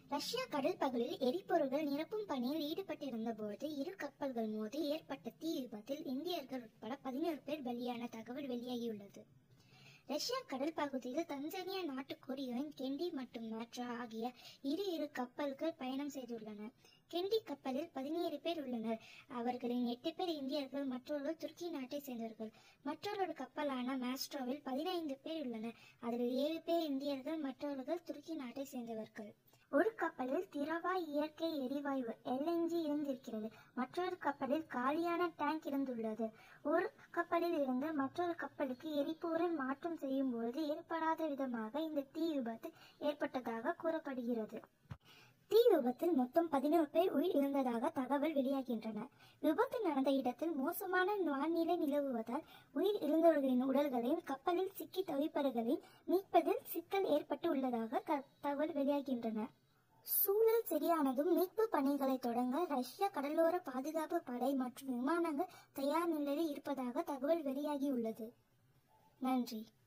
Russia கடல் பகுதியில் எரிபொருள்கள் நிரப்பும் பணியில் ஈடுபட்டிருந்த போது இரு கப்பல்கள் மோதி ஏற்பட்ட தீ விபத்தில் இந்தியர்கள் உட்பட பதினேழு பேர் பலியான தகவல் வெளியாகியுள்ளது ரஷ்யா கடல் பகுதியில் தன்சானியா நாட்டுக்கோரியுடன் கெண்டி மற்றும் மேட்ரா ஆகிய இரு இரு கப்பல்கள் பயணம் செய்துள்ளன கெண்டி கப்பலில் பதினேழு பேர் உள்ளனர் அவர்களின் எட்டு பேர் இந்தியர்கள் மற்றொரு துருக்கி நாட்டை சேர்ந்தவர்கள் மற்றொரு கப்பலான மேஸ்ட்ரோவில் பதினைந்து பேர் உள்ளனர் அதில் ஏழு பேர் இந்தியர்கள் மற்றவர்கள் துருக்கி நாட்டை சேர்ந்தவர்கள் ஒரு கப்பலில் திரவ இயற்கை எரிவாயு எல்என்ஜி இருந்திருக்கிறது மற்றொரு கப்பலில் காலியான டேங்க் இருந்துள்ளது ஒரு கப்பலில் இருந்து மற்றொரு கப்பலுக்கு எரிபொருள் மாற்றம் செய்யும் பொழுது ஏற்படாத விதமாக இந்த தீ விபத்து ஏற்பட்டதாக கூறப்படுகிறது தீ விபத்தில் மொத்தம் பதினோரு பேர் உயிர் இருந்ததாக தகவல் வெளியாகின்றன விபத்து நடந்த இடத்தில் மோசமான வானிலை நிலவுவதால் உயிர் இருந்தவர்களின் உடல்களையும் கப்பலில் சிக்கி தவிப்பவர்களையும் மீட்பதில் சிக்கல் ஏற்பட்டு உள்ளதாக க- தகவல் வெளியாகின்றன சூழல் சரியானதும் மீட்பு பணிகளை தொடங்க ரஷ்ய கடலோர பாதுகாப்பு படை மற்றும் விமானங்கள் தயார் நிலையில் இருப்பதாக தகவல் வெளியாகியுள்ளது நன்றி